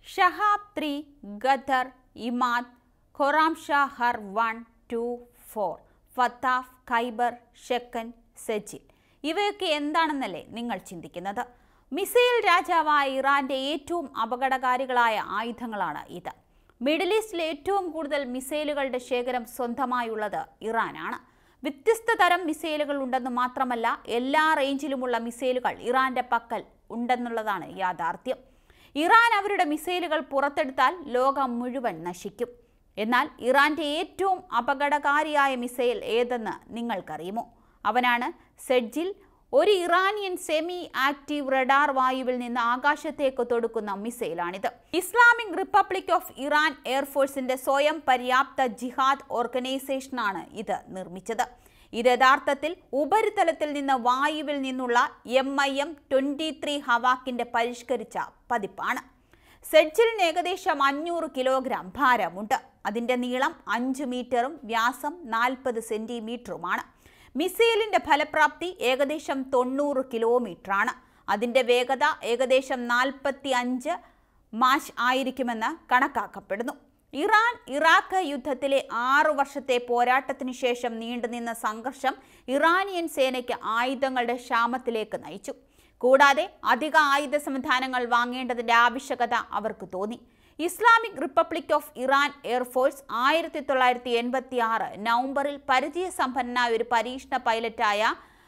Shahab three Ghadr Emad Khorramshahr one two four Fattah Kheibar Shekan Sejjil ഇവയൊക്കെ എന്താണെന്നല്ലേ നിങ്ങൾ ചിന്തിക്കുന്നത് മിസൈൽ രാജാവായ ഇറാന്റെ ഏറ്റവും അപകടകാരികളായ ആയുധങ്ങളാണ് ഇത് മിഡിൽ ഈസ്റ്റിലെ ഏറ്റവും കൂടുതൽ മിസൈലുകളുടെ ശേഖരം സ്വന്തമായുള്ളത് ഇറാനാണ് വ്യത്യസ്ത തരം മിസൈലുകൾ ഉണ്ടെന്ന് മാത്രമല്ല എല്ലാ റേഞ്ചിലുമുള്ള മിസൈലുകൾ ഇറാന്റെ പക്കൽ ഉണ്ടെന്നുള്ളതാണ് യാഥാർത്ഥ്യം ഇറാൻ അവരുടെ മിസൈലുകൾ പുറത്തെടുത്താൽ ലോകം മുഴുവൻ നശിക്കും എന്നാൽ ഇറാന്റെ ഏറ്റവും അപകടകാരിയായ മിസൈൽ ഏതെന്ന് നിങ്ങൾക്കറിയുമോ അവനാണ് സെഡ്ജിൽ ഒരു ഇറാനിയൻ സെമി ആക്റ്റീവ് റഡാർ വായുവിൽ നിന്ന് ആകാശത്തേക്ക് തൊടുക്കുന്ന മിസൈലാണിത് ഇസ്ലാമിക് റിപ്പബ്ലിക് ഓഫ് ഇറാൻ എയർഫോഴ്സിന്റെ സ്വയം പര്യാപ്ത ജിഹാദ് ഓർഗനൈസേഷനാണ് ഇത് നിർമ്മിച്ചത് ഇത് യഥാർത്ഥത്തിൽ ഉപരിതലത്തിൽ നിന്ന് വായുവിൽ നിന്നുള്ള M I M twenty three ഹവാക്കിന്റെ പരിഷ്കരിച്ച പതിപ്പാണ് സെഡ്ജിലിന് ഏകദേശം അഞ്ഞൂറ് കിലോഗ്രാം ഭാരമുണ്ട് അതിന്റെ നീളം അഞ്ച് മീറ്ററും വ്യാസം നാൽപ്പത് സെന്റിമീറ്ററുമാണ് മിസൈലിന്റെ ഫലപ്രാപ്തി ഏകദേശം തൊണ്ണൂറ് കിലോമീറ്ററാണ് അതിന്റെ വേഗത ഏകദേശം നാൽപ്പത്തി അഞ്ച് മാഷ് ആയിരിക്കുമെന്ന് കണക്കാക്കപ്പെടുന്നു ഇറാൻ ഇറാഖ് യുദ്ധത്തിലെ ആറു വർഷത്തെ പോരാട്ടത്തിനു ശേഷം നീണ്ടുനിന്ന സംഘർഷം ഇറാനിയൻ സേനയ്ക്ക് ആയുധങ്ങളുടെ ക്ഷാമത്തിലേക്ക് നയിച്ചു കൂടാതെ അധിക ആയുധ സംവിധാനങ്ങൾ വാങ്ങേണ്ടതിന്റെ ആവശ്യകത അവർക്ക് തോന്നി Islamic Republic of Iran Air Force ആയിരത്തി തൊള്ളായിരത്തി എൺപത്തി ആറ് നവംബറിൽ പരിചയസമ്പന്നനായ ഒരു പരീക്ഷണ പൈലറ്റായ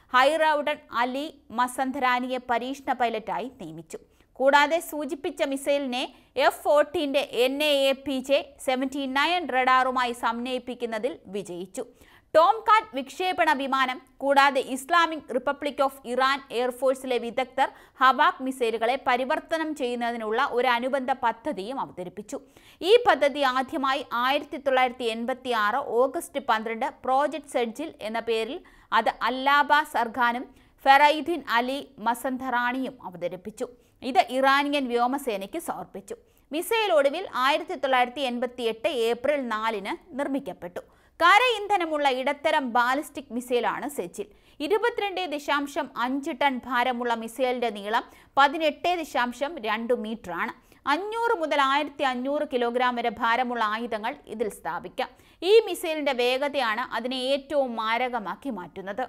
ഹൈറൌഡൻ അലി മസന്ധരാനിയെ പരീക്ഷണ പൈലറ്റായി നിയമിച്ചു കൂടാതെ സൂചിപ്പിച്ച മിസൈലിനെ എഫ് ഫോർട്ടീൻ്റെ N A A P J seventy nine റഡാറുമായി സമന്വയിപ്പിക്കുന്നതിൽ വിജയിച്ചു ടോം കാറ്റ് വിക്ഷേപണ വിമാനം കൂടാതെ ഇസ്ലാമിക് റിപ്പബ്ലിക് ഓഫ് ഇറാൻ എയർഫോഴ്സിലെ വിദഗ്ധർ ഹവാക് മിസൈലുകളെ പരിവർത്തനം ചെയ്യുന്നതിനുള്ള ഒരു അനുബന്ധ പദ്ധതിയും അവതരിപ്പിച്ചു ഈ പദ്ധതി ആദ്യമായി ആയിരത്തി തൊള്ളായിരത്തി എൺപത്തി ആറ് ഓഗസ്റ്റ് പന്ത്രണ്ട് പ്രോജക്ട് സെഡ്ജിൽ എന്ന പേരിൽ അത് അല്ലാബ സർഖാനും ഫെറൈദ്ദീൻ അലി മസന്ധറാണിയും അവതരിപ്പിച്ചു ഇത് ഇറാനിയൻ വ്യോമസേനയ്ക്ക് സമർപ്പിച്ചു മിസൈൽ ഒടുവിൽ ആയിരത്തി തൊള്ളായിരത്തി എൺപത്തി എട്ട് ഏപ്രിൽ നാലിന് നിർമ്മിക്കപ്പെട്ടു കര ഇന്ധനമുള്ള ഇടത്തരം ബാലിസ്റ്റിക് മിസൈലാണ് സെച്ചിൽ ഇരുപത്തിരണ്ട് ദശാംശം അഞ്ച് ടൺ ഭാരമുള്ള മിസൈലിന്റെ നീളം പതിനെട്ട് ദശാംശം രണ്ട് മീറ്ററാണ് അഞ്ഞൂറ് മുതൽ ആയിരത്തി അഞ്ഞൂറ് കിലോഗ്രാം വരെ ഭാരമുള്ള ആയുധങ്ങൾ ഇതിൽ സ്ഥാപിക്കാം ഈ മിസൈലിന്റെ വേഗതയാണ് അതിനെ ഏറ്റവും മാരകമാക്കി മാറ്റുന്നത്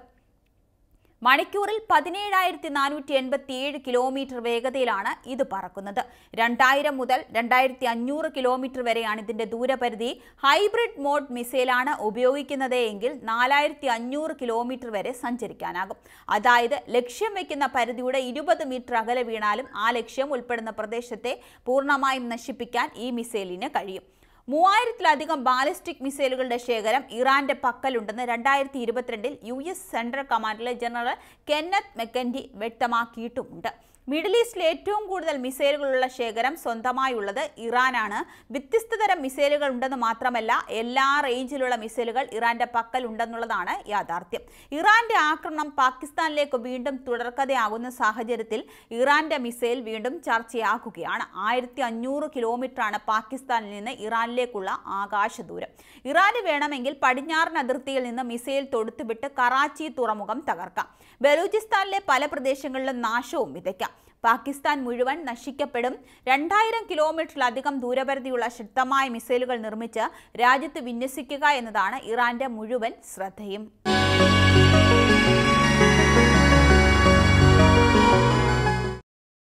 മണിക്കൂറിൽ പതിനേഴായിരത്തി നാനൂറ്റി എൺപത്തി ഏഴ് കിലോമീറ്റർ വേഗതയിലാണ് ഇത് പറക്കുന്നത് രണ്ടായിരം മുതൽ രണ്ടായിരത്തി അഞ്ഞൂറ് കിലോമീറ്റർ വരെയാണ് ഇതിന്റെ ദൂരപരിധി ഹൈബ്രിഡ് മോഡ് മിസൈലാണ് ഉപയോഗിക്കുന്നത് എങ്കിൽ നാലായിരത്തി അഞ്ഞൂറ് കിലോമീറ്റർ വരെ സഞ്ചരിക്കാനാകും അതായത് ലക്ഷ്യം വയ്ക്കുന്ന പരിധിയുടെ ഇരുപത് മീറ്റർ അകലെ വീണാലും ആ ലക്ഷ്യം ഉൾപ്പെടുന്ന പ്രദേശത്തെ പൂർണ്ണമായും നശിപ്പിക്കാൻ ഈ മിസൈലിന് കഴിയും മൂവായിരത്തിലധികം ബാലിസ്റ്റിക് മിസൈലുകളുടെ ശേഖരം ഇറാന്റെ പക്കലുണ്ടെന്ന് രണ്ടായിരത്തി ഇരുപത്തിരണ്ടിൽ യു എസ് സെൻട്രൽ കമാൻഡിലെ ജനറൽ കെന്നത്ത് മെക്കൻഡി വ്യക്തമാക്കിയിട്ടുമുണ്ട് മിഡിൽ ഈസ്റ്റിൽ ഏറ്റവും കൂടുതൽ മിസൈലുകളുള്ള ശേഖരം സ്വന്തമായുള്ളത് ഇറാനാണ് വ്യത്യസ്ത തരം മിസൈലുകൾ ഉണ്ടെന്ന് മാത്രമല്ല എല്ലാ റേഞ്ചിലുള്ള മിസൈലുകൾ ഇറാന്റെ പക്കൽ ഉണ്ടെന്നുള്ളതാണ് യാഥാർത്ഥ്യം ഇറാന്റെ ആക്രമണം പാകിസ്ഥാനിലേക്ക് വീണ്ടും തുടർക്കഥയാകുന്ന സാഹചര്യത്തിൽ ഇറാന്റെ മിസൈൽ വീണ്ടും ചർച്ചയാക്കുകയാണ് ആയിരത്തി അഞ്ഞൂറ് കിലോമീറ്ററാണ് പാകിസ്ഥാനിൽ നിന്ന് ഇറാനിലേക്കുള്ള ആകാശ ദൂരം ഇറാന് വേണമെങ്കിൽ പടിഞ്ഞാറൻ അതിർത്തിയിൽ നിന്ന് മിസൈൽ തൊടുത്തുവിട്ട് കറാച്ചി തുറമുഖം തകർക്കാം ബലൂചിസ്ഥാനിലെ പല പ്രദേശങ്ങളിലും നാശവും വിതയ്ക്കാം പാകിസ്ഥാൻ മുഴുവൻ നശിക്കപ്പെടും രണ്ടായിരം കിലോമീറ്ററിലധികം ദൂരപരിധിയുള്ള ശക്തമായ മിസൈലുകൾ നിർമ്മിച്ച് രാജ്യത്ത് വിന്യസിക്കുക എന്നതാണ് ഇറാന്റെ മുഴുവൻ ശ്രദ്ധയും